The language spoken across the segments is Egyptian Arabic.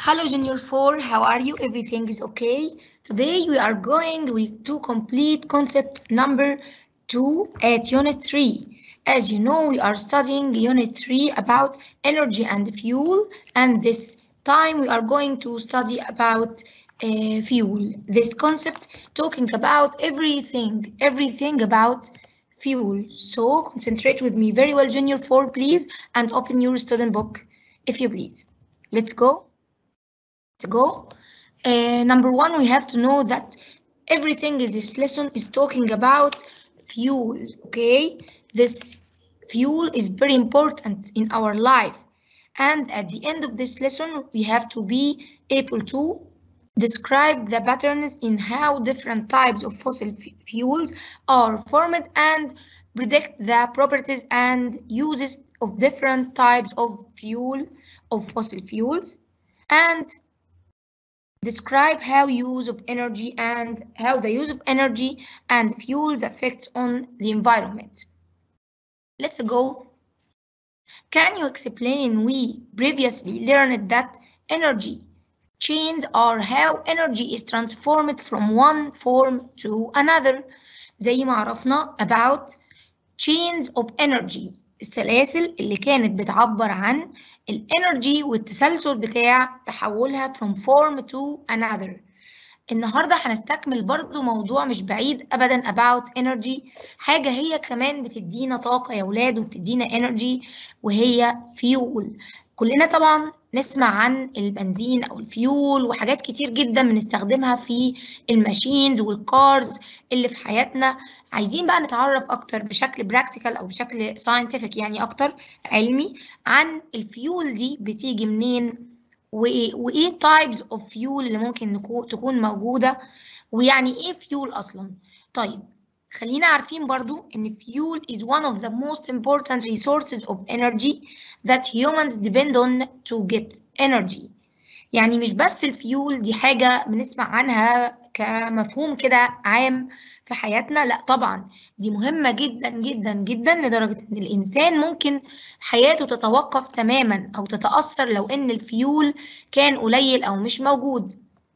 Hello Junior 4, how are you? Everything is okay? Today we are going with to complete concept number 2 at Unit 3. As you know, we are studying Unit 3 about energy and fuel and this time we are going to study about uh, fuel. This concept talking about everything, everything about fuel. So concentrate with me very well Junior 4 please and open your student book if you please. Let's go. Let's go. Uh, number one, we have to know that everything in this lesson is talking about fuel, okay? This fuel is very important in our life. And at the end of this lesson, we have to be able to describe the patterns in how different types of fossil fuels are formed and predict the properties and uses of different types of fuel, of fossil fuels. And describe how use of energy and how the use of energy and fuels affects on the environment. Let's go. Can you explain we previously learned that energy chains are how energy is transformed from one form to another زي ما عرفنا about chains of energy السلاسل اللي كانت بتعبر عن الانرجي والتسلسل بتاع تحولها from form to another النهاردة هنستكمل برضو موضوع مش بعيد أبدا about energy حاجة هي كمان بتدينا طاقة يا ولاد وبتدينا energy وهي fuel كلنا طبعا نسمع عن البنزين أو الفيول وحاجات كتير جدا بنستخدمها في الماشينز والكارز اللي في حياتنا عايزين بقى نتعرف أكتر بشكل براكتيكال أو بشكل ساينتفك يعني أكتر علمي عن الفيول دي بتيجي منين وايه وايه تايبز اوف فيول اللي ممكن نكون تكون موجوده ويعني ايه فيول اصلا طيب خلينا عارفين برضو ان fuel is one of the most important resources of energy that humans depend on to get energy يعني مش بس الفيول دي حاجة بنسمع عنها كمفهوم كده عام في حياتنا لا طبعا دي مهمة جدا جدا جدا لدرجة ان الانسان ممكن حياته تتوقف تماما او تتأثر لو ان الفيول كان قليل او مش موجود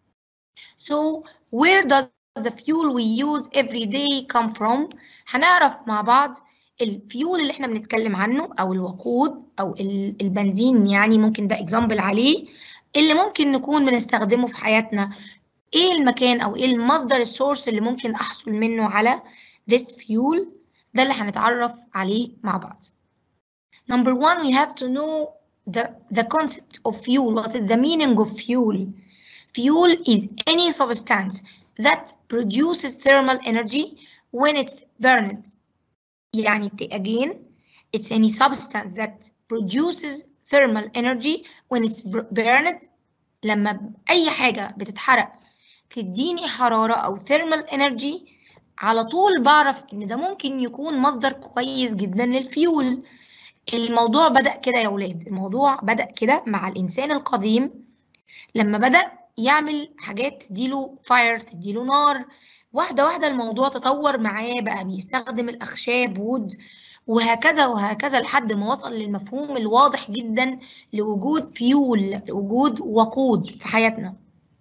So where does the fuel we use every day come from هنعرف مع بعض الفيول اللي احنا بنتكلم عنه او الوقود او البنزين يعني ممكن ده اكزامبل عليه اللي ممكن نكون بنستخدمه في حياتنا ايه المكان او ايه المصدر السورس اللي ممكن احصل منه على this fuel ده اللي هنتعرف عليه مع بعض number one we have to know the the concept of fuel what is the meaning of fuel fuel is any substance that produces thermal energy when it's burned يعني again it's any substance that produces thermal energy when it's burned لما أي حاجة بتتحرق تديني حرارة أو thermal energy على طول بعرف إن ده ممكن يكون مصدر كويس جدا للفيول الموضوع بدأ كده يا ولاد الموضوع بدأ كده مع الإنسان القديم لما بدأ يعمل حاجات تديله فاير تديله نار واحدة واحدة الموضوع تطور معاه بقى بيستخدم الأخشاب وود وهكذا وهكذا لحد ما وصل للمفهوم الواضح جدا لوجود فيول لوجود وقود في حياتنا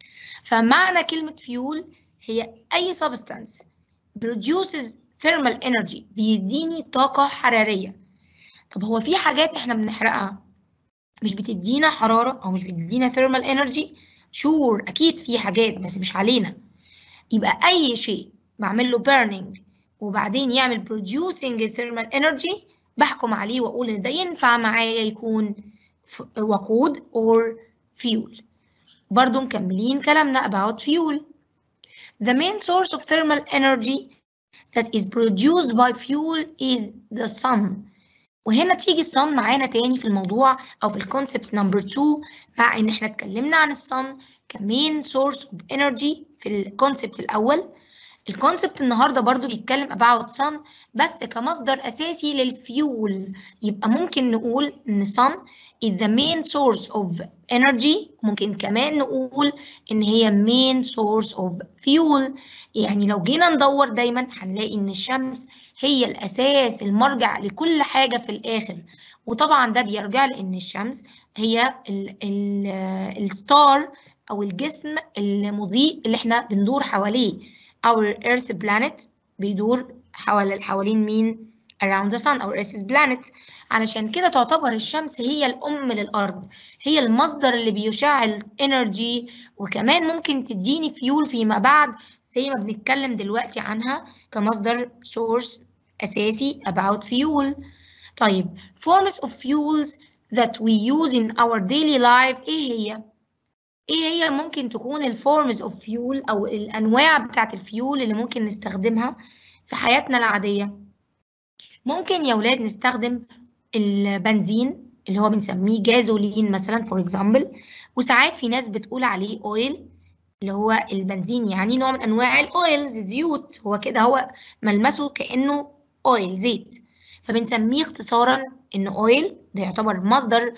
فمعنى كلمة فيول هي أي substance produces thermal energy بيديني طاقة حرارية طب هو في حاجات احنا بنحرقها مش بتدينا حرارة أو مش بتدينا thermal energy شور أكيد في حاجات بس مش علينا يبقى أي شيء بعمل له burning وبعدين يعمل producing thermal energy بحكم عليه واقول ان ده ينفع معايا يكون وقود or fuel برضو مكملين كلامنا about fuel the main source of thermal energy that is produced by fuel is the sun وهنا تيجي الصن معانا تاني في الموضوع او في الكونسبت نمبر 2 مع ان احنا اتكلمنا عن الصن كمين source of energy في الكونسبت الاول الكونسبت النهارده برضو بيتكلم about sun بس كمصدر اساسي للفيول يبقى ممكن نقول ان sun is the main source of energy ممكن كمان نقول ان هي main source of fuel يعني لو جينا ندور دايما هنلاقي ان الشمس هي الاساس المرجع لكل حاجه في الاخر وطبعا ده بيرجع لان الشمس هي الستار او الجسم المضيء اللي احنا بندور حواليه our earth planet بيدور حوالي حوالين مين around the sun our earth planet علشان كده تعتبر الشمس هي الأم للأرض هي المصدر اللي بيشعل energy وكمان ممكن تديني فيول فيما بعد زي ما بنتكلم دلوقتي عنها كمصدر source أساسي about fuel طيب forms of fuels that we use in our daily life ايه هي؟ ايه هي ممكن تكون الفورمز اوف فيول او الانواع بتاعت الفيول اللي ممكن نستخدمها في حياتنا العاديه ممكن يا ولاد نستخدم البنزين اللي هو بنسميه جازولين مثلا فور اكزامبل وساعات في ناس بتقول عليه اويل اللي هو البنزين يعني نوع من انواع الاويلز زيوت هو كده هو ملمسه كانه اويل زيت فبنسميه اختصارا انه اويل ده يعتبر مصدر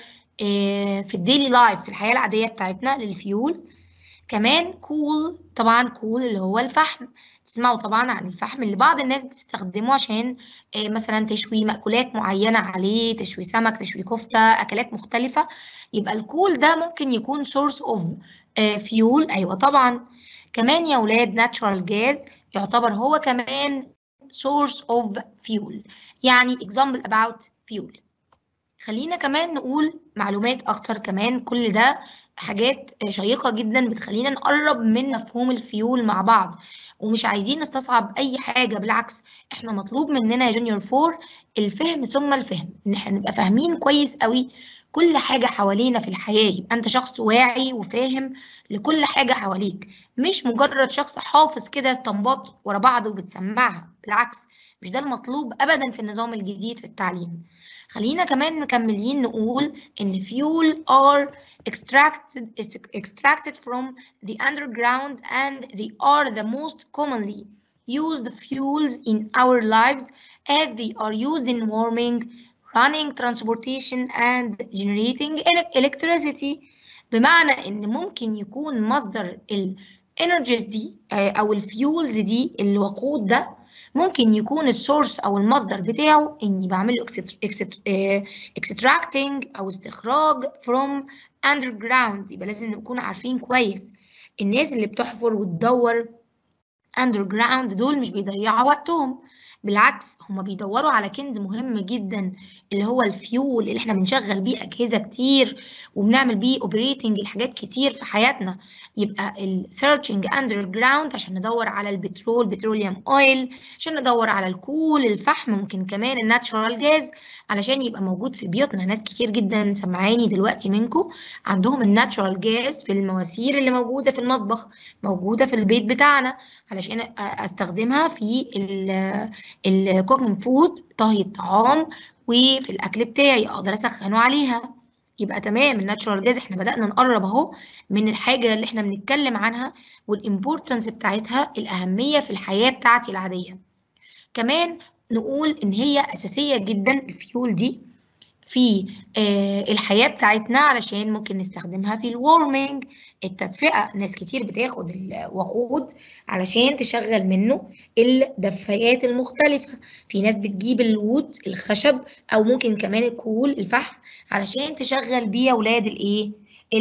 في الديلي لايف في الحياه العاديه بتاعتنا للفيول كمان كول طبعا كول اللي هو الفحم تسمعوا طبعا عن الفحم اللي بعض الناس بتستخدمه عشان مثلا تشوي مأكولات معينة عليه تشوي سمك تشوي كفتة أكلات مختلفة يبقى الكول ده ممكن يكون source of fuel أيوة طبعا كمان يا ولاد natural gas يعتبر هو كمان source of fuel يعني example about fuel خلينا كمان نقول معلومات أكتر كمان كل ده حاجات شيقة جدا بتخلينا نقرب من مفهوم الفيول مع بعض ومش عايزين نستصعب أي حاجة بالعكس احنا مطلوب مننا يا جونيور فور الفهم ثم الفهم إن احنا نبقى فاهمين كويس قوي كل حاجة حوالينا في الحياة يبقى أنت شخص واعي وفاهم لكل حاجة حواليك مش مجرد شخص حافظ كده استنباط ورا بعض وبتسمعها بالعكس مش ده المطلوب أبدا في النظام الجديد في التعليم خلينا كمان مكملين نقول إن fuel are extracted extracted from the underground and they are the most commonly used fuels in our lives as they are used in warming, running transportation and generating electricity بمعنى إن ممكن يكون مصدر الانرجيز دي أو الفيولز دي الوقود ده ممكن يكون السورس او المصدر بتاعه اني بعمل له اكستراكتنج او استخراج from underground يبقى لازم نكون عارفين كويس الناس اللي بتحفر وتدور underground دول مش بيضيعوا وقتهم بالعكس هم بيدوروا على كنز مهم جدا اللي هو الفيول اللي احنا بنشغل بيه اجهزه كتير وبنعمل بيه اوبريتنج لحاجات كتير في حياتنا يبقى السيرشنج اندر جراوند عشان ندور على البترول بتروليوم اويل عشان ندور على الكول الفحم ممكن كمان الناتشورال جاز علشان يبقى موجود في بيوتنا ناس كتير جدا سمعاني دلوقتي منكم عندهم الناتشورال جاز في المواسير اللي موجوده في المطبخ موجوده في البيت بتاعنا علشان استخدمها في الكوكينج فود طهي الطعام وفي الاكل بتاعي اقدر اسخنه عليها يبقى تمام الناتشورال جاز احنا بدأنا نقرب اهو من الحاجة اللي احنا بنتكلم عنها والامبورتنس بتاعتها الأهمية في الحياة بتاعتي العادية كمان نقول ان هي أساسية جدا الفيول دي في آه الحياة بتاعتنا علشان ممكن نستخدمها في الورمينج التدفئة ناس كتير بتاخد الوقود علشان تشغل منه الدفايات المختلفة في ناس بتجيب الوود الخشب أو ممكن كمان الكول الفحم علشان تشغل بيه أولاد الإيه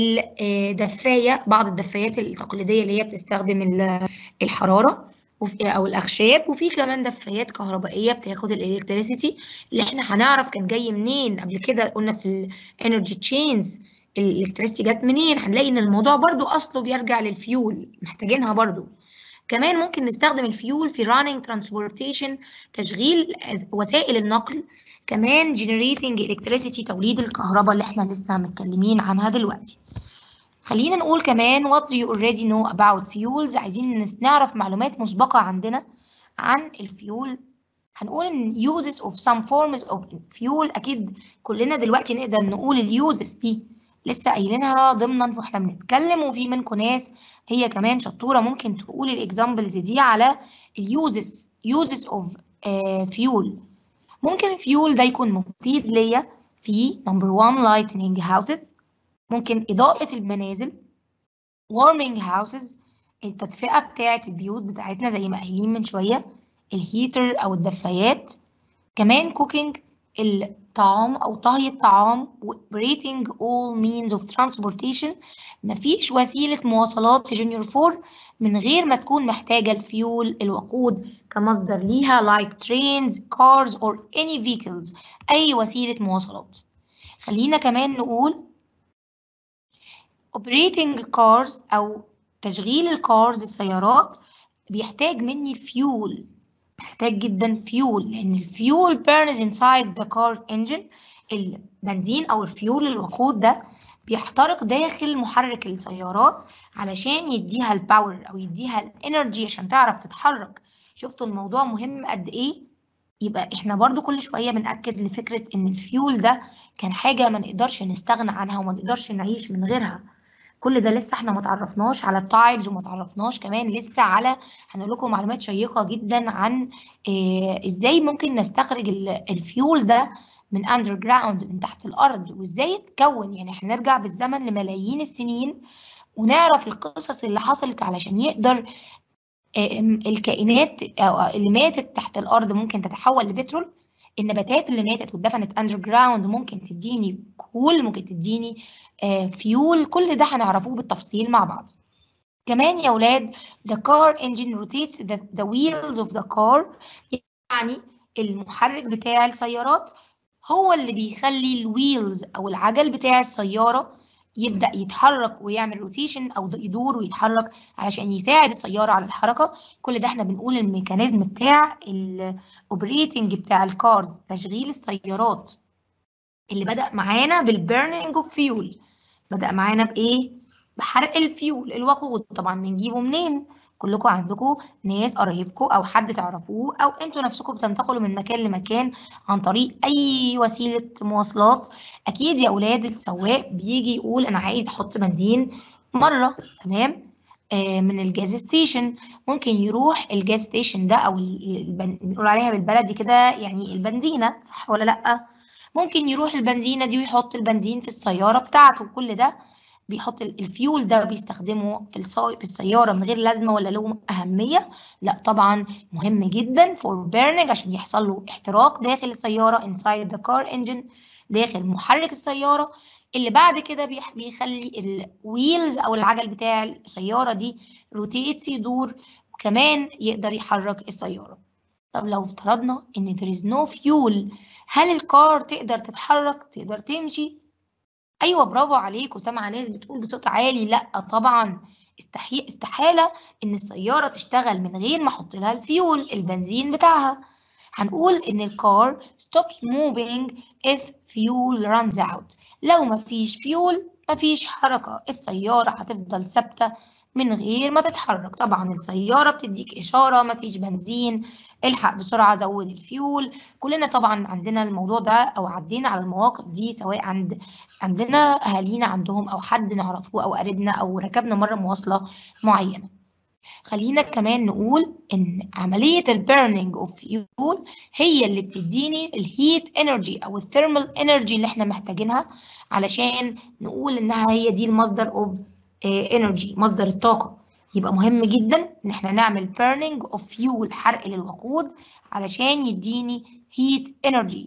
الدفاية بعض الدفايات التقليدية اللي هي بتستخدم الحرارة او الاخشاب وفي كمان دفايات كهربائيه بتاخد الالكتريسيتي اللي احنا هنعرف كان جاي منين قبل كده قلنا في الانرجي تشينز الالكتريسيتي جت منين هنلاقي ان الموضوع برضو اصله بيرجع للفيول محتاجينها برضو كمان ممكن نستخدم الفيول في running transportation تشغيل وسائل النقل كمان generating electricity توليد الكهرباء اللي احنا لسه متكلمين عنها دلوقتي خلينا نقول كمان what do you already know about fuels عايزين نعرف معلومات مسبقة عندنا عن الفيول هنقول ان uses of some forms of fuel اكيد كلنا دلوقتي نقدر نقول اليوزز دي لسه قايلينها ضمنا واحنا بنتكلم وفي منكم ناس هي كمان شطوره ممكن تقول الاكزامبلز دي على اليوزز uses of uh, fuel ممكن الفيول ده يكون مفيد ليا في number one lightning houses ممكن إضاءة المنازل warming houses التدفئة بتاعة البيوت بتاعتنا زي ما قايلين من شوية الهيتر أو الدفايات كمان cooking الطعام أو طهي الطعام و operating all means of transportation مفيش وسيلة مواصلات يا جونيور فور من غير ما تكون محتاجة الفيول الوقود كمصدر ليها like trains, cars or any vehicles أي وسيلة مواصلات خلينا كمان نقول operating cars أو تشغيل الكارز السيارات بيحتاج مني فيول محتاج جدا فيول لأن الفيول burns inside the car engine البنزين أو الفيول الوقود ده بيحترق داخل محرك السيارات علشان يديها الباور أو يديها الانرجي عشان تعرف تتحرك شفتوا الموضوع مهم قد إيه؟ يبقى احنا برضو كل شوية بنأكد لفكرة إن الفيول ده كان حاجة ما نقدرش نستغنى عنها وما نقدرش نعيش من غيرها كل ده لسه احنا ما تعرفناش على التايبز وما تعرفناش كمان لسه على هنقول لكم معلومات شيقة جدا عن اه ازاي ممكن نستخرج الفيول ده من اندر جراوند من تحت الارض وازاي اتكون يعني احنا نرجع بالزمن لملايين السنين ونعرف القصص اللي حصلت علشان يقدر اه الكائنات اللي ماتت تحت الارض ممكن تتحول لبترول النباتات اللي ماتت واتدفنت اندر جراوند ممكن تديني كول ممكن تديني آه فيول كل ده هنعرفوه بالتفصيل مع بعض كمان يا ولاد the car engine rotates the, the wheels of the car يعني المحرك بتاع السيارات هو اللي بيخلي الويلز او العجل بتاع السياره يبدا يتحرك ويعمل روتيشن او يدور ويتحرك علشان يساعد السياره على الحركه كل ده احنا بنقول الميكانيزم بتاع الاوبريتنج بتاع الكارز تشغيل السيارات اللي بدا معانا بالبيرنينج اوف فيول بدا معانا بايه بحرق الفيول الوقود طبعا بنجيبه منين كلكم عندكم ناس قرايبكم او حد تعرفوه او انتوا نفسكم بتنتقلوا من مكان لمكان عن طريق اي وسيله مواصلات اكيد يا اولاد السواق بيجي يقول انا عايز احط بنزين مره تمام آه من الجاز ستيشن ممكن يروح الجاز ستيشن ده او بنقول عليها بالبلدي كده يعني البنزينه صح ولا لا ممكن يروح البنزينه دي ويحط البنزين في السياره بتاعته كل ده بيحط الفيول ده بيستخدمه في في السياره من غير لازمه ولا له اهميه لا طبعا مهم جدا فور بيرنينج عشان يحصل له احتراق داخل السياره inside the car engine داخل محرك السياره اللي بعد كده بيخلي الويلز او العجل بتاع السياره دي روتيتس يدور وكمان يقدر يحرك السياره طب لو افترضنا ان there is no fuel هل الكار تقدر تتحرك تقدر تمشي ايوه برافو عليك وسامعه ناس بتقول بصوت عالي لا طبعا استحي... استحاله ان السياره تشتغل من غير ما احط لها الفيول البنزين بتاعها هنقول ان الكار stops moving if fuel runs out لو مفيش فيول مفيش حركه السياره هتفضل ثابته من غير ما تتحرك طبعا السيارة بتديك إشارة مفيش بنزين الحق بسرعة زود الفيول كلنا طبعا عندنا الموضوع ده أو عدينا على المواقف دي سواء عند عندنا أهالينا عندهم أو حد نعرفه أو قريبنا أو ركبنا مرة مواصلة معينة خلينا كمان نقول إن عملية البيرنينج اوف فيول هي اللي بتديني الهيت انرجي أو الثيرمال انرجي اللي احنا محتاجينها علشان نقول إنها هي دي المصدر اوف انرجي مصدر الطاقة يبقى مهم جدا ان احنا نعمل burning of fuel حرق للوقود علشان يديني heat energy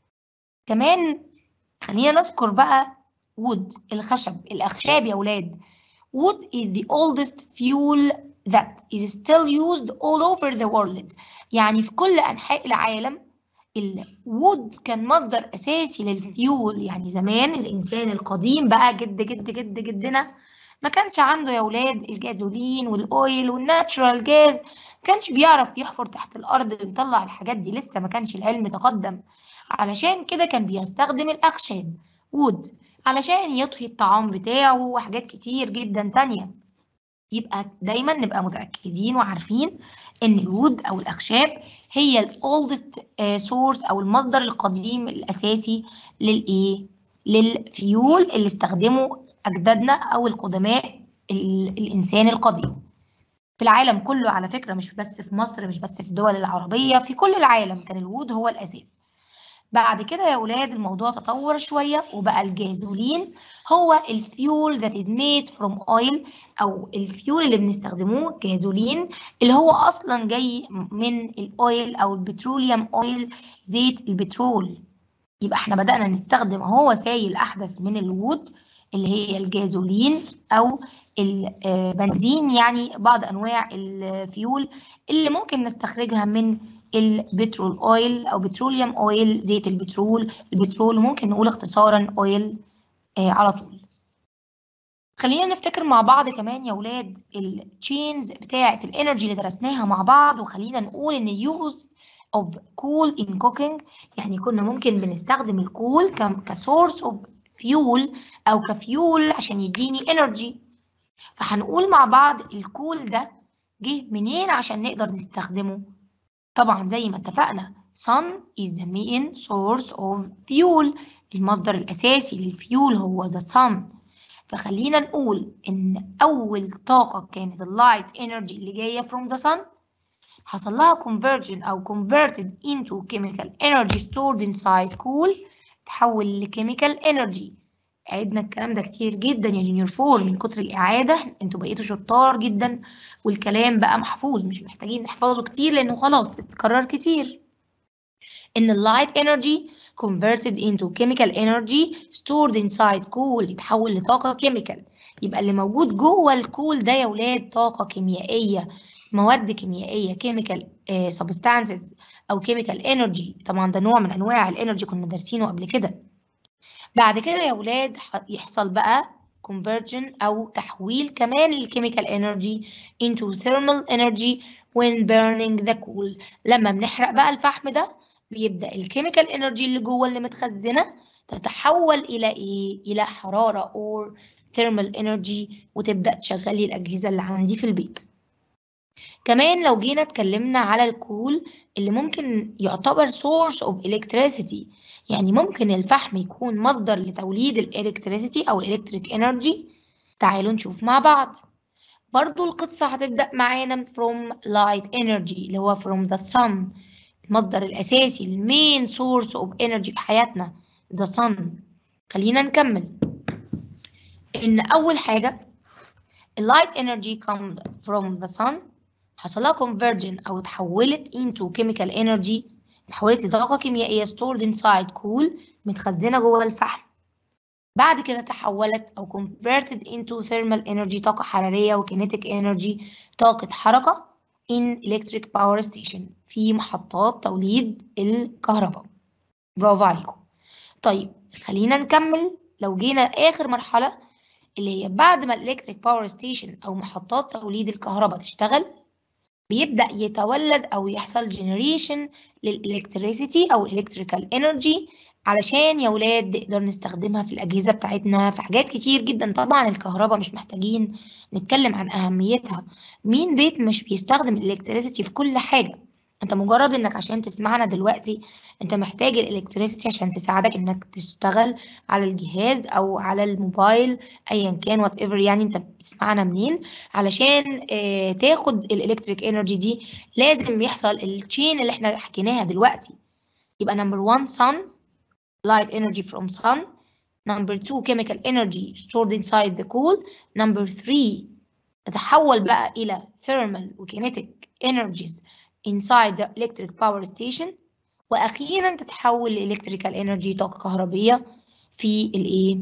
كمان خلينا نذكر بقى wood الخشب الأخشاب يا ولاد wood is the oldest fuel that is still used all over the world يعني في كل أنحاء العالم الوود كان مصدر أساسي للفيول يعني زمان الإنسان القديم بقى جد جد جد جدنا ما كانش عنده يا ولاد الجازولين والاويل والناتشورال جاز ما كانش بيعرف يحفر تحت الارض ويطلع الحاجات دي لسه ما كانش العلم تقدم علشان كده كان بيستخدم الاخشاب وود علشان يطهي الطعام بتاعه وحاجات كتير جدا تانية يبقى دايما نبقى متأكدين وعارفين ان الوود او الاخشاب هي الاولدست سورس او المصدر القديم الاساسي للايه للفيول اللي استخدمه أجدادنا أو القدماء الإنسان القديم في العالم كله على فكرة مش بس في مصر مش بس في الدول العربية في كل العالم كان الوود هو الأساس بعد كده يا ولاد الموضوع تطور شوية وبقى الجازولين هو الفيول that is made from oil أو الفيول اللي بنستخدموه جازولين اللي هو أصلا جاي من الأويل أو البتروليوم أويل زيت البترول يبقى احنا بدأنا نستخدم اهو وسائل أحدث من الوود اللي هي الجازولين أو البنزين يعني بعض أنواع الفيول اللي ممكن نستخرجها من البترول اويل أو بتروليوم اويل زيت البترول البترول ممكن نقول اختصارا اويل آه على طول خلينا نفتكر مع بعض كمان يا ولاد التشينز بتاعة الانرجي اللي درسناها مع بعض وخلينا نقول ان يوز of coal in cooking يعني كنا ممكن بنستخدم الكول كسورس of fuel او كفيول عشان يديني energy فهنقول مع بعض الكول ده جه منين عشان نقدر نستخدمه طبعا زي ما اتفقنا sun is the main source of fuel المصدر الأساسي للفيول هو the sun فخلينا نقول إن أول طاقة كانت اللايت energy اللي جاية from the sun حصل لها conversion أو converted into chemical energy stored inside cool تحول لchemical energy عدنا الكلام ده كتير جدا يا جونيور فور من كتر الإعادة انتوا بقيتوا شطار جدا والكلام بقى محفوظ مش محتاجين نحفظه كتير لأنه خلاص اتكرر كتير إن اللايت energy converted into chemical energy stored inside cool يتحول لطاقة كيميكال يبقى اللي موجود جوه الكول ده يا ولاد طاقة كيميائية مواد كيميائية chemical uh, substances أو chemical energy طبعا ده نوع من أنواع الانرجي كنا دارسينه قبل كده بعد كده يا ولاد يحصل بقى conversion أو تحويل كمان للchemical energy into thermal energy when burning the coal لما بنحرق بقى الفحم ده بيبدأ الكيميكال انرجي اللي جوه اللي متخزنة تتحول إلى إيه؟ إلى حرارة or thermal energy وتبدأ تشغلي الأجهزة اللي عندي في البيت. كمان لو جينا اتكلمنا على الكول اللي ممكن يعتبر source of electricity يعني ممكن الفحم يكون مصدر لتوليد الالكتريسيتي أو الالكتريك انرجي تعالوا نشوف مع بعض. برضو القصة هتبدأ معانا from light energy اللي هو from the sun المصدر الأساسي المين سورس اوف انرجي في حياتنا the sun خلينا نكمل إن أول حاجة اللايت energy come from the sun حصل لها conversion أو اتحولت into chemical energy اتحولت لطاقة كيميائية stored inside cool متخزنة جوه الفحم بعد كده تحولت أو converted into thermal energy طاقة حرارية وkinetic energy طاقة حركة in electric power station في محطات توليد الكهرباء برافو عليكم طيب خلينا نكمل لو جينا آخر مرحلة اللي هي بعد ما الالكتريك باور ستيشن أو محطات توليد الكهرباء تشتغل بيبدأ يتولد أو يحصل generation للإلكتريسيتي أو الإلكتريكال انرجي علشان يا ولاد نقدر نستخدمها في الأجهزة بتاعتنا في حاجات كتير جدا طبعا الكهرباء مش محتاجين نتكلم عن أهميتها مين بيت مش بيستخدم الإلكتريسيتي في كل حاجة انت مجرد انك عشان تسمعنا دلوقتي انت محتاج الالكتريسيتي عشان تساعدك انك تشتغل على الجهاز او على الموبايل ايا كان وات ايفر يعني انت بتسمعنا منين علشان اه تاخد الالكتريك انرجي دي لازم يحصل التشين اللي احنا حكيناها دلوقتي يبقى نمبر 1 sun light energy from sun number 2 chemical energy stored inside the cool number 3 تتحول بقى الى thermal وkinetic energies inside the electric power station واخيرا تتحول لالكتريكال انرجي طاقه كهربيه في الايه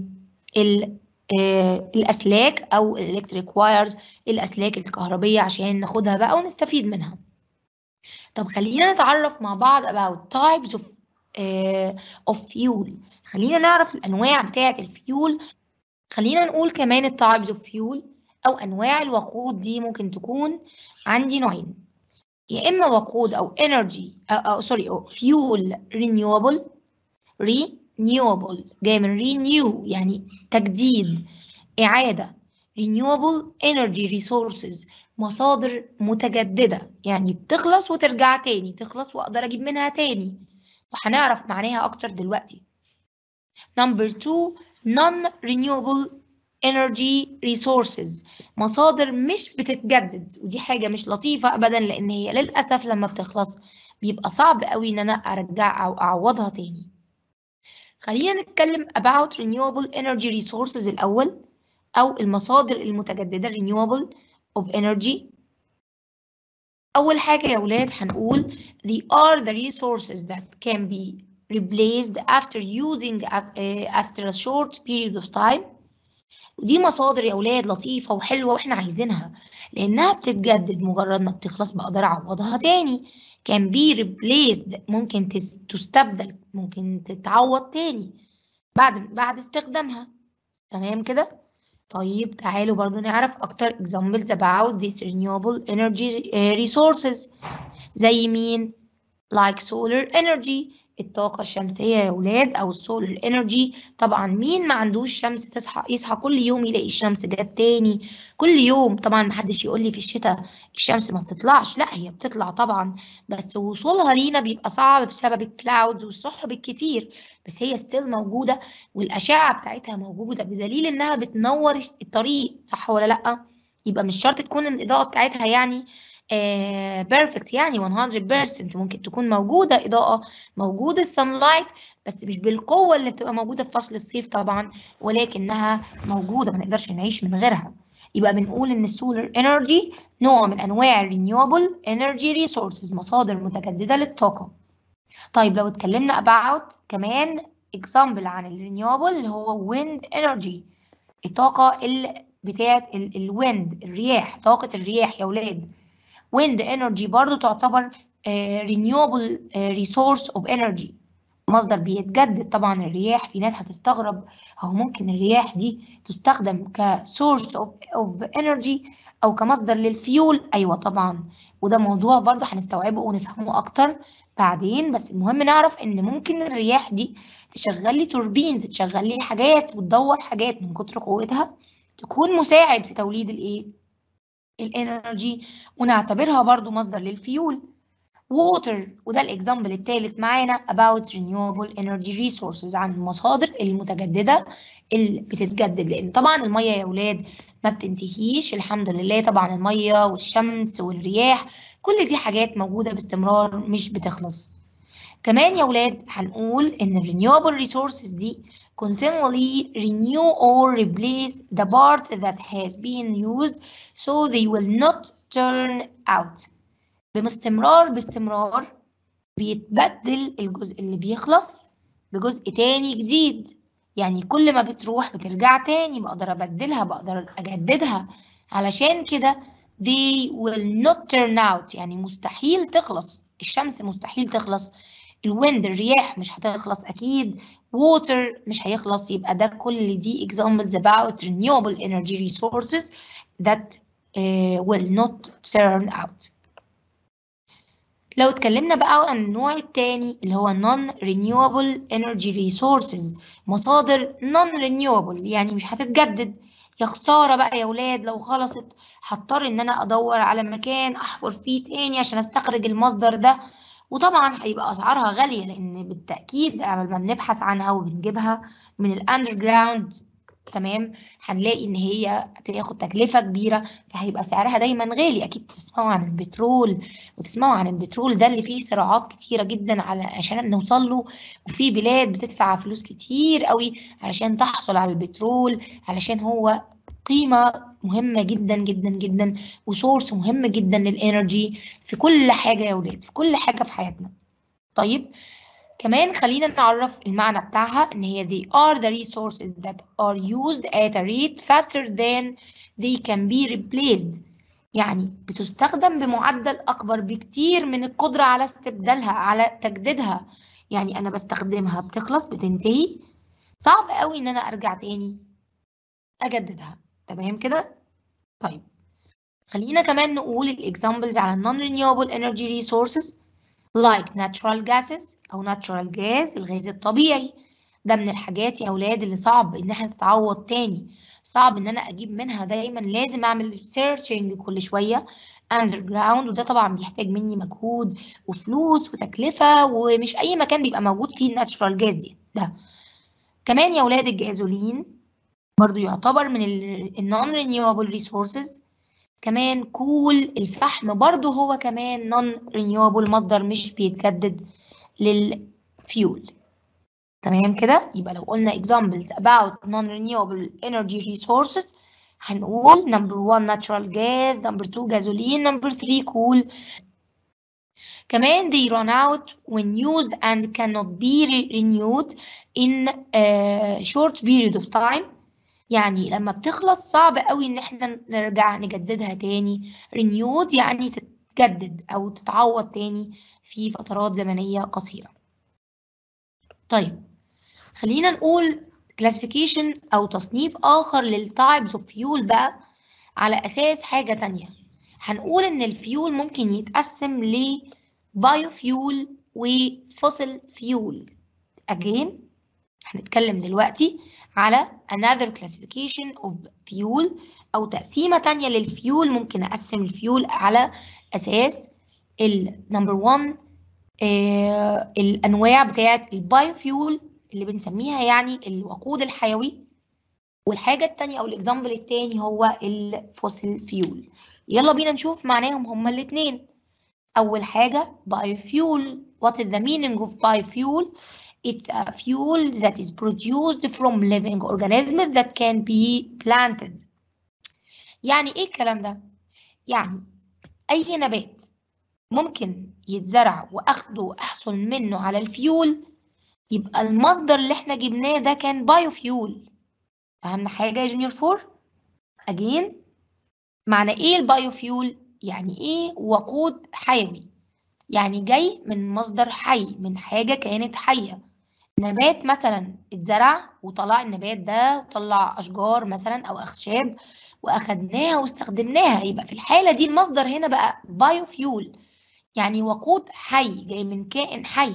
الاسلاك او الالكتريك وايرز الاسلاك الكهربيه عشان ناخدها بقى ونستفيد منها طب خلينا نتعرف مع بعض about types of uh, of fuel خلينا نعرف الانواع بتاعه الفيول خلينا نقول كمان التايبس اوف فيول او انواع الوقود دي ممكن تكون عندي نوعين يا اما وقود او انرجي او سوري او فيول رينيوبل رينيوبل جاي من رينيو يعني تجديد اعاده رينيوبل انرجي ريسورسز مصادر متجدده يعني بتخلص وترجع تاني تخلص واقدر اجيب منها تاني وهنعرف معناها اكتر دلوقتي نمبر 2 non renewable energy resources مصادر مش بتتجدد ودي حاجة مش لطيفة أبدا لأن هي للأسف لما بتخلص بيبقى صعب قوي إن أنا أرجع أو أعوضها تاني خلينا نتكلم about renewable energy resources الأول أو المصادر المتجددة renewable of energy أول حاجة يا ولاد هنقول they are the resources that can be replaced after using after a short period of time ودي مصادر يا اولاد لطيفه وحلوه واحنا عايزينها لانها بتتجدد مجرد ما بتخلص بقدر اعوضها تاني كان بي replaced ممكن تستبدل ممكن تتعوض تاني بعد بعد استخدامها تمام كده طيب تعالوا برضو نعرف اكتر examples about these renewable energy resources زي مين like solar energy الطاقة الشمسية يا ولاد أو السولار انرجي طبعا مين ما عندوش شمس تصحى يصحى كل يوم يلاقي الشمس جت تاني كل يوم طبعا محدش يقول لي في الشتاء الشمس ما بتطلعش لا هي بتطلع طبعا بس وصولها لينا بيبقى صعب بسبب الكلاودز والسحب الكتير بس هي ستيل موجودة والأشعة بتاعتها موجودة بدليل إنها بتنور الطريق صح ولا لأ؟ يبقى مش شرط تكون الإضاءة بتاعتها يعني بيرفكت uh, يعني 100% ممكن تكون موجودة إضاءة موجودة السانلايت بس مش بالقوة اللي بتبقى موجودة في فصل الصيف طبعا ولكنها موجودة ما نقدرش نعيش من غيرها يبقى بنقول إن السولار انرجي نوع من أنواع الرينيوبل انرجي ريسورسز مصادر متجددة للطاقة طيب لو اتكلمنا about كمان example عن الرينيوبل اللي هو wind energy الطاقة اللي بتاعت الويند الرياح طاقة الرياح يا ولاد wind energy برضو تعتبر uh, renewable uh, resource of energy مصدر بيتجدد طبعا الرياح في ناس هتستغرب هو ممكن الرياح دي تستخدم كسورس of, of energy او كمصدر للفيول ايوه طبعا وده موضوع برضو هنستوعبه ونفهمه اكتر بعدين بس المهم نعرف ان ممكن الرياح دي تشغل لي توربينز تشغل لي حاجات وتدور حاجات من كتر قوتها تكون مساعد في توليد الايه الانرجي ونعتبرها برضو مصدر للفيول water وده الاكزامبل الثالث معانا about renewable energy resources عن المصادر المتجددة اللي بتتجدد لان طبعا المية يا ولاد ما بتنتهيش الحمد لله طبعا المية والشمس والرياح كل دي حاجات موجودة باستمرار مش بتخلص كمان يا ولاد هنقول ان ال renewable resources دي continually renew or replace the part that has been used so they will not turn out باستمرار باستمرار بيتبدل الجزء اللي بيخلص بجزء تاني جديد يعني كل ما بتروح بترجع تاني بقدر أبدلها بقدر أجددها علشان كده they will not turn out يعني مستحيل تخلص الشمس مستحيل تخلص الويند الرياح مش هتخلص أكيد water مش هيخلص يبقى ده كل دي examples about renewable energy resources that uh, will not turn out لو اتكلمنا بقى عن النوع التاني اللي هو non-renewable energy resources مصادر non-renewable يعني مش هتتجدد يا خسارة بقى يا ولاد لو خلصت هضطر ان انا ادور على مكان احفر فيه تاني عشان استخرج المصدر ده وطبعا هيبقى اسعارها غالية لان بالتأكيد قبل ما بنبحث عنها وبنجيبها من الاندر جراوند تمام هنلاقي ان هي هتاخد تكلفه كبيره فهيبقى سعرها دايما غالي اكيد تسمعوا عن البترول وتسمعوا عن البترول ده اللي فيه صراعات كتيره جدا على عشان نوصل له وفي بلاد بتدفع فلوس كتير قوي علشان تحصل على البترول علشان هو قيمه مهمه جدا جدا جدا وسورس مهم جدا للانرجي في كل حاجه يا ولاد في كل حاجه في حياتنا طيب كمان خلينا نعرف المعنى بتاعها ان هي they are the resources that are used at a rate faster than they can be replaced يعني بتستخدم بمعدل اكبر بكتير من القدرة على استبدالها على تجديدها يعني انا بستخدمها بتخلص بتنتهي صعب قوي ان انا ارجع تاني اجددها تمام كده طيب خلينا كمان نقول الاكزامبلز على non-renewable energy resources like natural gases أو natural gas الغاز الطبيعي ده من الحاجات يا أولاد اللي صعب إن احنا تتعوض تاني صعب إن أنا أجيب منها دايما لازم أعمل searching كل شوية underground وده طبعا بيحتاج مني مجهود وفلوس وتكلفة ومش أي مكان بيبقى موجود فيه الناتشورال جاز دي ده كمان يا أولاد الجازولين برضو يعتبر من ال non renewable resources كمان كول الفحم برضو هو كمان نون رينيوبل مصدر مش بيتجدد للفيول تمام كده يبقى لو قلنا examples about non-renewable energy resources هنقول number one natural gas number two gasoline number three coal كمان they run out when used and cannot be renewed in a short period of time يعني لما بتخلص صعب قوي ان احنا نرجع نجددها تاني renewed يعني تتجدد او تتعوض تاني في فترات زمنية قصيرة طيب خلينا نقول classification او تصنيف اخر للتايبس اوف fuel بقى على اساس حاجة تانية هنقول ان الفيول ممكن يتقسم ل biofuel وفوسيل فيول again هنتكلم دلوقتي على another classification of fuel أو تقسيمة تانية للفيول ممكن أقسم الفيول على أساس ال number one آه الأنواع بتاعة البايوفيول اللي بنسميها يعني الوقود الحيوي والحاجة التانية أو الإكزامبل التاني هو الفوسيل فيول يلا بينا نشوف معناهم هما الاتنين أول حاجة biofuel what is the meaning of biofuel it's a fuel that is produced from living organisms that can be planted يعني ايه الكلام ده يعني اي نبات ممكن يتزرع واخده واحصل منه على الفيول يبقى المصدر اللي احنا جبناه ده كان بايوفيول اهم حاجه يا جونيور فور اجين معنى ايه البايوفيول يعني ايه وقود حيوي يعني جاي من مصدر حي من حاجه كانت حيه نبات مثلا اتزرع وطلع النبات ده طلع اشجار مثلا او اخشاب واخدناها واستخدمناها يبقى في الحاله دي المصدر هنا بقى بايوفيول يعني وقود حي جاي من كائن حي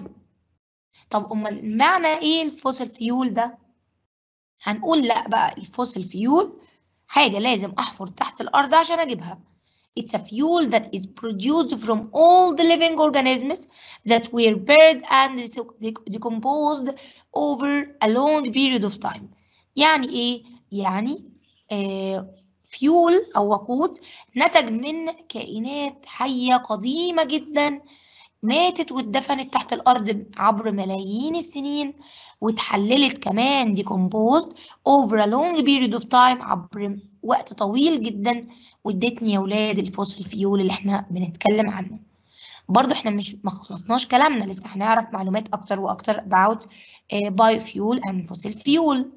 طب امال معنى ايه الفوسيل فيول ده هنقول لا بقى الفوسيل فيول حاجه لازم احفر تحت الارض عشان اجيبها It's a fuel that is produced from all the living organisms that were buried and decomposed over a long period of time. يعني إيه؟ يعني آه فيول أو وقود نتج من كائنات حية قديمة جدا ماتت واتدفنت تحت الأرض عبر ملايين السنين واتحللت كمان decomposed over a long period of time عبر وقت طويل جدا وادتني يا ولاد الفوسيل فيول اللي احنا بنتكلم عنه برضو احنا مش ما خلصناش كلامنا لسه هنعرف معلومات اكتر واكتر about uh, biofuel and fossil fuel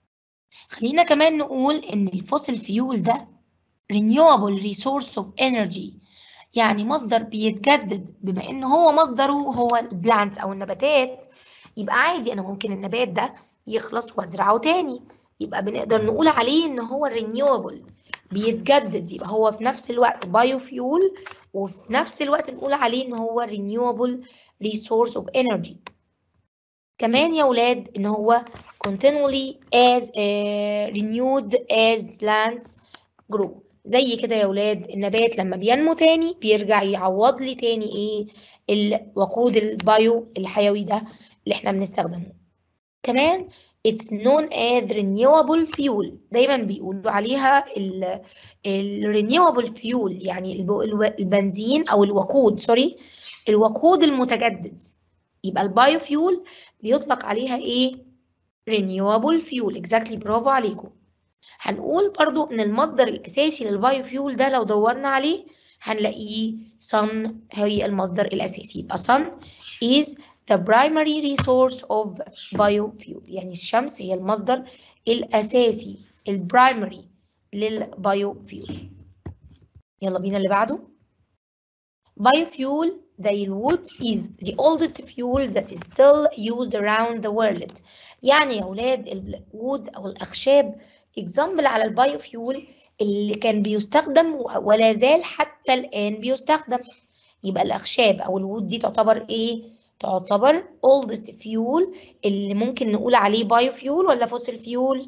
خلينا كمان نقول ان الفوسيل فيول ده renewable resource of energy يعني مصدر بيتجدد بما ان هو مصدره هو البلانتس او النباتات يبقى عادي انا ممكن النبات ده يخلص وازرعه تاني يبقى بنقدر نقول عليه ان هو رينيوبل بيتجدد يبقى هو في نفس الوقت بايو فيول وفي نفس الوقت نقول عليه ان هو رينيوبل ريسورس اوف انرجي كمان يا ولاد ان هو continually as uh, renewed as plants grow زي كده يا ولاد النبات لما بينمو تاني بيرجع يعوض لي تاني ايه الوقود البايو الحيوي ده اللي احنا بنستخدمه كمان it's known as renewable fuel دايما بيقولوا عليها ال renewable fuel يعني البنزين او الوقود سوري الوقود المتجدد يبقى البايو فيول بيطلق عليها ايه renewable fuel exactly برافو عليكم هنقول برضو ان المصدر الاساسي للبايو فيول ده لو دورنا عليه هنلاقيه sun هي المصدر الاساسي يبقى sun is the primary resource of biofuel يعني الشمس هي المصدر الأساسي البرايمري للبايوفيول يلا بينا اللي بعده biofuel زي الwood is the oldest fuel that is still used around the world يعني يا ولاد الوود أو الأخشاب example على البايوفيول اللي كان بيستخدم ولا زال حتى الآن بيستخدم يبقى الأخشاب أو الوود دي تعتبر إيه؟ تعتبر oldest fuel اللي ممكن نقول عليه بايو فيول ولا فوسيل فيول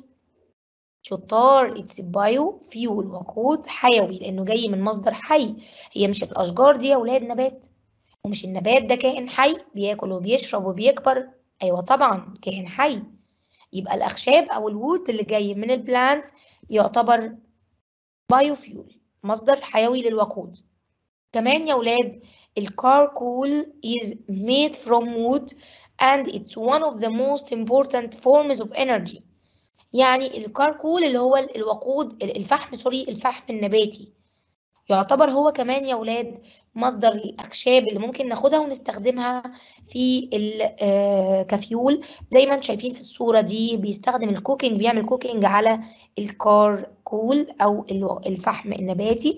شطار اتس بايو فيول وقود حيوي لانه جاي من مصدر حي هي مش الاشجار دي يا ولاد نبات ومش النبات ده كائن حي بياكل وبيشرب وبيكبر ايوه طبعا كائن حي يبقى الاخشاب او الوود اللي جاي من البلانت يعتبر بايو فيول مصدر حيوي للوقود كمان يا ولاد الكاركول is made from wood and it's one of the most important forms of energy يعني الكاركول اللي هو الوقود الفحم سوري الفحم النباتي يعتبر هو كمان يا ولاد مصدر الأخشاب اللي ممكن ناخدها ونستخدمها في كفيول زي ما انتم شايفين في الصورة دي بيستخدم الكوكينج بيعمل كوكينج على الكار كول أو الفحم النباتي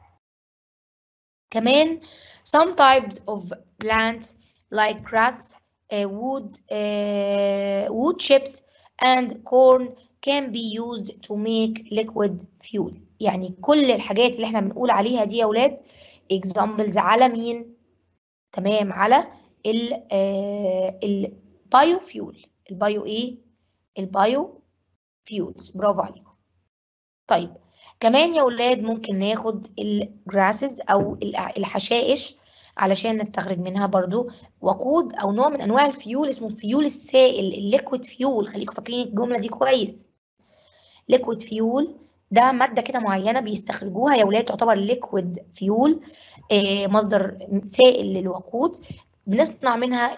كمان some types of plants like grass, uh, wood, uh, wood chips and corn can be used to make liquid fuel يعني كل الحاجات اللي احنا بنقول عليها دي يا ولاد examples على مين تمام على ال البايو فيول البايو ايه البايو فيولز برافو عليكم طيب كمان يا ولاد ممكن ناخد الجراسز او الحشائش علشان نستخرج منها برضو وقود او نوع من انواع الفيول اسمه فيول السائل الليكويد فيول خليكم فاكرين الجمله دي كويس ليكويد فيول ده ماده كده معينه بيستخرجوها يا ولاد تعتبر ليكويد فيول آه مصدر سائل للوقود بنصنع منها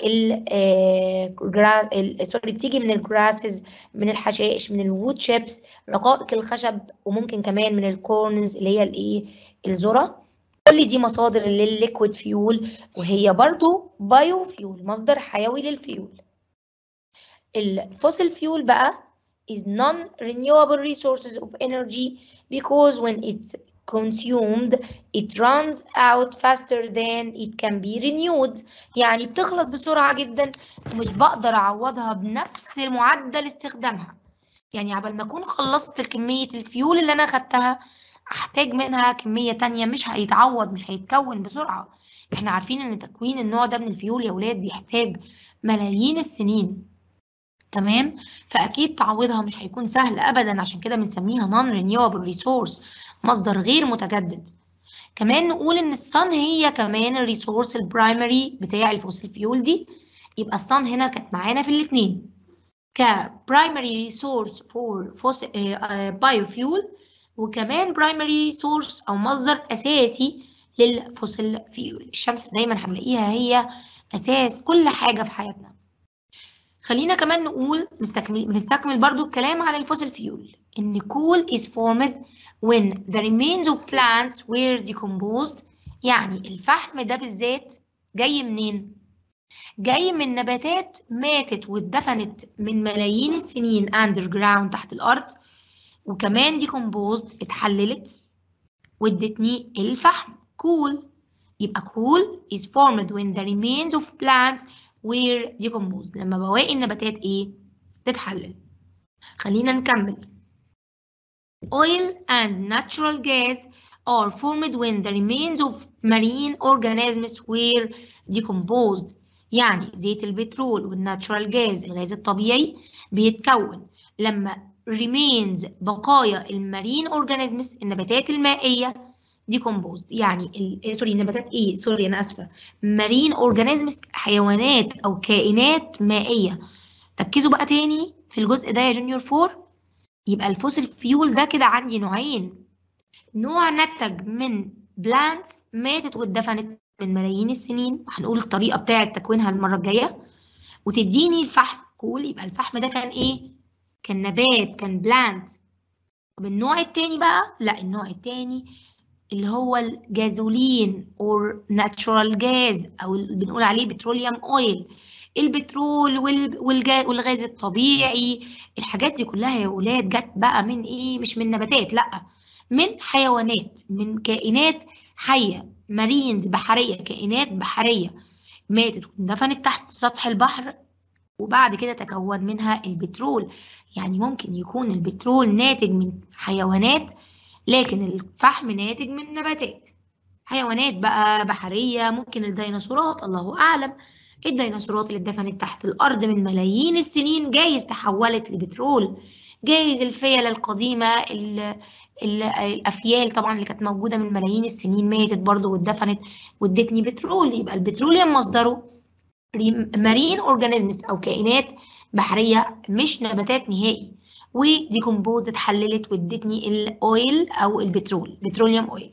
ال سوري بتيجي من الجراسز من الحشائش من الوود شيبس رقائق الخشب وممكن كمان من الكورنز اللي هي الايه الذره كل دي مصادر للليكويد فيول وهي برضو بايو فيول مصدر حيوي للفيول الفوسيل فيول بقى is non-renewable resources of energy because when it's consumed it runs out faster than it can be renewed يعني بتخلص بسرعة جدا ومش بقدر أعوضها بنفس معدل استخدامها يعني عبال ما أكون خلصت كمية الفيول اللي أنا أخدتها أحتاج منها كمية تانية مش هيتعوض مش هيتكون بسرعة احنا عارفين ان تكوين النوع ده من الفيول يا ولاد بيحتاج ملايين السنين تمام فاكيد تعويضها مش هيكون سهل ابدا عشان كده بنسميها non renewable resource مصدر غير متجدد كمان نقول ان الصن هي كمان الريسورس البرايمري بتاع الفوسيل فيول دي يبقى الصن هنا كانت معانا في الاثنين كبرايمري ريسورس فور بايوفيول وكمان برايمري سورس او مصدر اساسي للفوسيل فيول الشمس دايما هنلاقيها هي اساس كل حاجه في حياتنا خلينا كمان نقول نستكمل بنستكمل برضو الكلام على الفوسيل فيول ان coal is formed when the remains of plants were decomposed يعني الفحم ده بالذات جاي منين جاي من نباتات ماتت واتدفنت من ملايين السنين underground تحت الارض وكمان decomposed اتحللت وادتني الفحم coal يبقى coal is formed when the remains of plants were decomposed لما بواقي النباتات ايه تتحلل خلينا نكمل oil and natural gas are formed when the remains of marine organisms were decomposed يعني زيت البترول والناتشورال جاز الغاز الطبيعي بيتكون لما remains بقايا المارين اورجانيزمز النباتات المائيه decomposed يعني سوري النباتات ايه سوري انا اسفه مارين اورجانيزمز حيوانات او كائنات مائيه ركزوا بقى تاني في الجزء ده يا جونيور فور يبقى الفوسيل فيول ده كده عندي نوعين نوع نتج من بلانتس ماتت واتدفنت من ملايين السنين وهنقول الطريقه بتاعه تكوينها المره الجايه وتديني الفحم كول يبقى الفحم ده كان ايه كان نبات كان بلانت طب النوع التاني بقى لا النوع التاني اللي هو الجازولين اور ناتشورال جاز او اللي بنقول عليه بتروليوم اويل البترول والغاز الطبيعي الحاجات دي كلها يا ولاد جت بقى من ايه مش من نباتات لا من حيوانات من كائنات حيه مارينز بحريه كائنات بحريه ماتت واندفنت تحت سطح البحر وبعد كده تكون منها البترول يعني ممكن يكون البترول ناتج من حيوانات لكن الفحم ناتج من نباتات حيوانات بقى بحرية ممكن الديناصورات الله أعلم الديناصورات اللي اتدفنت تحت الأرض من ملايين السنين جايز تحولت لبترول جايز الفيلة القديمة ال ال الأفيال طبعا اللي كانت موجودة من ملايين السنين ماتت برضو واتدفنت وادتني بترول يبقى البتروليوم مصدره مارين اورجانيزمز او كائنات بحريه مش نباتات نهائي وديكومبوز اتحللت وادتني الاويل او البترول بتروليوم اويل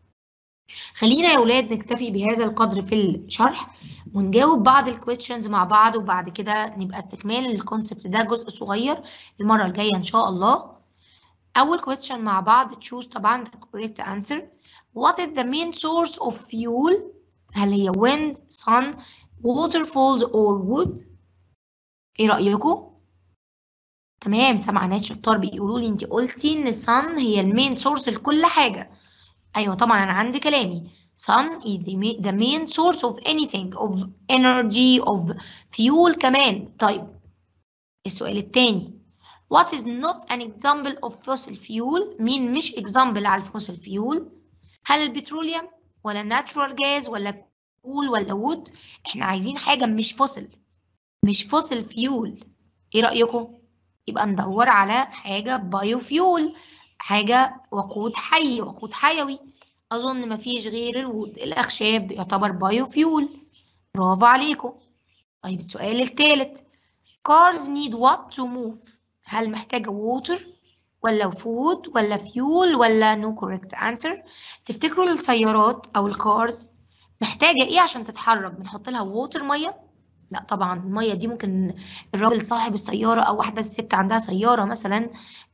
خلينا يا ولاد نكتفي بهذا القدر في الشرح ونجاوب بعض الكويشنز مع بعض وبعد كده نبقى استكمال الكونسبت ده جزء صغير المره الجايه ان شاء الله أول question مع بعض choose طبعا the correct answer what is the main source of fuel هل هي wind sun waterfalls or wood ايه رأيكم تمام سامعة ناس شطار بيقولوا لي انت قلتي ان sun هي المين سورس لكل حاجة ايوه طبعا انا عندي كلامي sun is the main, the main source of anything of energy of fuel كمان طيب السؤال التاني what is not an example of fossil fuel مين مش example على الفوسيل فيول هل البتروليوم ولا natural gas ولا كول ولا wood احنا عايزين حاجة مش فوسيل مش فوسيل فيول ايه رأيكم يبقى ندور على حاجة بايو فيول حاجة وقود حي وقود حيوي أظن مفيش غير الوود الأخشاب يعتبر بايو فيول برافو عليكم طيب السؤال الثالث cars need what to move هل محتاجة water ولا food ولا fuel ولا no correct answer تفتكروا السيارات أو الكارز محتاجة إيه عشان تتحرك بنحط لها water مية لا طبعا المية دي ممكن الراجل صاحب السيارة أو واحدة ست عندها سيارة مثلا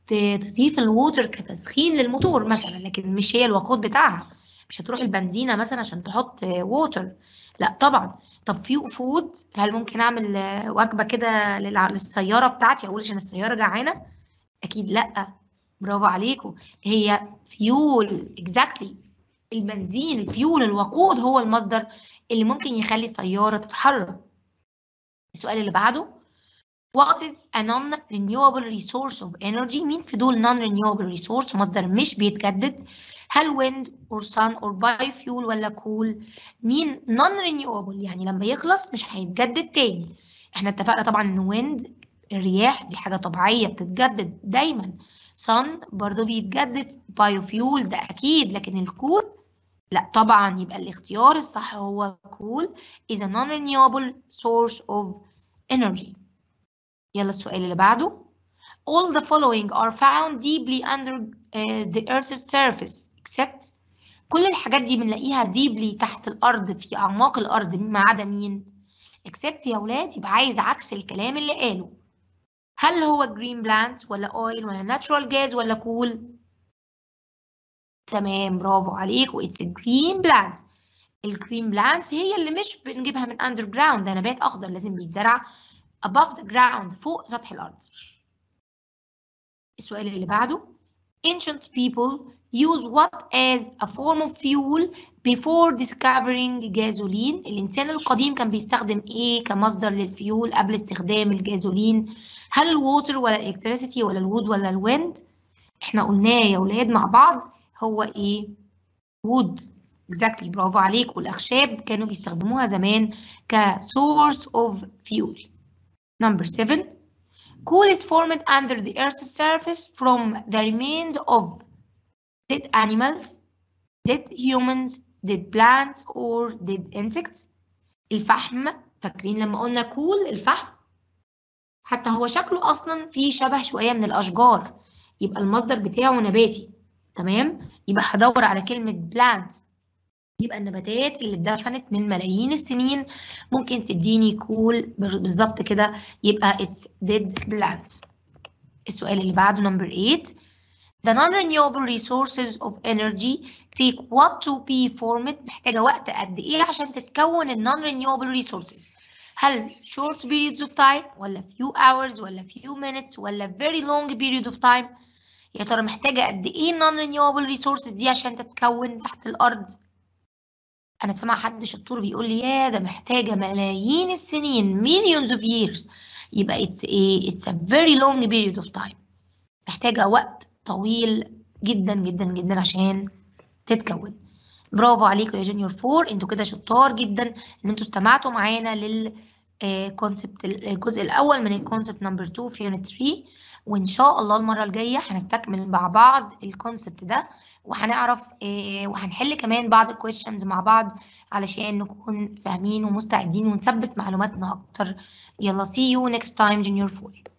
تضيف الووتر كتسخين للموتور مثلا لكن مش هي الوقود بتاعها مش هتروح البنزينة مثلا عشان تحط ووتر لا طبعا طب في فود هل ممكن اعمل وجبة كده للسيارة بتاعتي اقول عشان السيارة جعانة اكيد لا برافو عليكم هي فيول اكزاكتلي البنزين الفيول الوقود هو المصدر اللي ممكن يخلي السيارة تتحرك السؤال اللي بعده What is a non-renewable resource of energy؟ مين في دول non-renewable resource مصدر مش بيتجدد؟ هل wind or sun or biofuel ولا coal؟ مين non-renewable يعني لما يخلص مش هيتجدد تاني. احنا اتفقنا طبعا ان wind الرياح دي حاجة طبيعية بتتجدد دايما. sun برضو بيتجدد biofuel ده أكيد لكن الكول لا طبعا يبقى الاختيار الصح هو coal is a non-renewable source of energy. يلا السؤال اللي بعده all the following are found deeply under uh, the earth's surface except كل الحاجات دي بنلاقيها deeply تحت الأرض في أعماق الأرض ما عدا مين except يا ولاد يبقى عايز عكس الكلام اللي قاله هل هو green plants ولا oil ولا natural gas ولا coal تمام برافو عليك و it's green plants الجرين بلانتس هي اللي مش بنجيبها من underground ده نبات أخضر لازم بيتزرع above the ground فوق سطح الأرض. السؤال اللي بعده ancient people use what as a form of fuel before discovering gasoline الإنسان القديم كان بيستخدم إيه كمصدر للفيول قبل استخدام الجازولين هل الووتر ولا الإلكتريسيتي ولا الوود ولا الويند إحنا قلناه يا ولاد مع بعض هو إيه وود exactly برافو عليك والأخشاب كانوا بيستخدموها زمان كsource of fuel Number seven, coal is formed under the Earth's surface from the remains of dead animals, dead humans, dead plants, or dead insects. الفحم فاكرين لما قلنا كول الفحم حتى هو شكله أصلا فيه شبه شوية من الأشجار يبقى المصدر بتاعه نباتي تمام يبقى هدور على كلمة plant يبقى النباتات اللي اتدفنت من ملايين السنين ممكن تديني كول بالظبط كده يبقى it's dead plants. السؤال اللي بعده number 8 The non-renewable resources of energy take what to be formed محتاجة وقت قد إيه عشان تتكون ال non-renewable resources هل short periods of time ولا few hours ولا few minutes ولا very long period of time يا ترى محتاجة قد إيه non-renewable resources دي عشان تتكون تحت الأرض انا سامع حد شطور بيقول لي يا ده محتاجه ملايين السنين millions of years يبقى it's a it's a very long period of time محتاجه وقت طويل جدا جدا جدا عشان تتكون برافو عليكم يا جونيور 4 انتوا كده شطار جدا ان انتوا استمعتوا معانا لل كونسبت الجزء الاول من الكونسبت نمبر 2 في يونت 3 وان شاء الله المره الجايه هنستكمل مع بعض الكونسبت ده وهنعرف إيه وهنحل كمان بعض الكويشنز مع بعض علشان نكون فاهمين ومستعدين ونثبت معلوماتنا اكتر يلا see you next time junior 4